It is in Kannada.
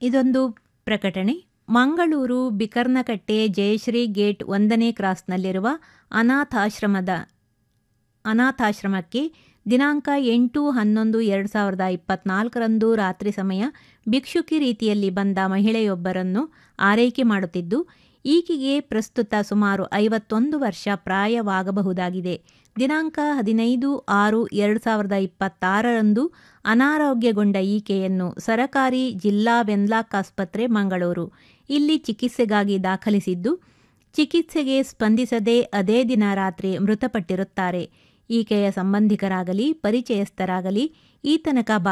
ಇದೊಂದು ಪ್ರಕಟಣೆ ಮಂಗಳೂರು ಬಿಕರ್ನಕಟ್ಟೆ ಜಯಶ್ರೀ ಗೇಟ್ ಒಂದನೇ ಕ್ರಾಸ್ನಲ್ಲಿರುವ ಅನಾಥಾಶ್ರಮದ ಅನಾಥಾಶ್ರಮಕ್ಕೆ ದಿನಾಂಕ ಎಂಟು ಹನ್ನೊಂದು ಎರಡು ಸಾವಿರದ ಇಪ್ಪತ್ನಾಲ್ಕರಂದು ರಾತ್ರಿ ಸಮಯ ಭಿಕ್ಷುಕಿ ರೀತಿಯಲ್ಲಿ ಬಂದ ಮಹಿಳೆಯೊಬ್ಬರನ್ನು ಆರೈಕೆ ಮಾಡುತ್ತಿದ್ದು ಈಕೆಗೆ ಪ್ರಸ್ತುತ ಸುಮಾರು ಐವತ್ತೊಂದು ವರ್ಷ ಪ್ರಾಯವಾಗಬಹುದಾಗಿದೆ ದಿನಾಂಕ ಹದಿನೈದು ಆರು ಎರಡು ಸಾವಿರದ ಇಪ್ಪತ್ತಾರರಂದು ಅನಾರೋಗ್ಯಗೊಂಡ ಈಕೆಯನ್ನು ಸರಕಾರಿ ಜಿಲ್ಲಾ ವೆನ್ಲಾಕ್ ಆಸ್ಪತ್ರೆ ಮಂಗಳೂರು ಇಲ್ಲಿ ಚಿಕಿತ್ಸೆಗಾಗಿ ದಾಖಲಿಸಿದ್ದು ಚಿಕಿತ್ಸೆಗೆ ಸ್ಪಂದಿಸದೆ ಅದೇ ದಿನ ರಾತ್ರಿ ಮೃತಪಟ್ಟಿರುತ್ತಾರೆ ಈಕೆಯ ಸಂಬಂಧಿಕರಾಗಲಿ ಪರಿಚಯಸ್ಥರಾಗಲಿ ಈ ತನಕ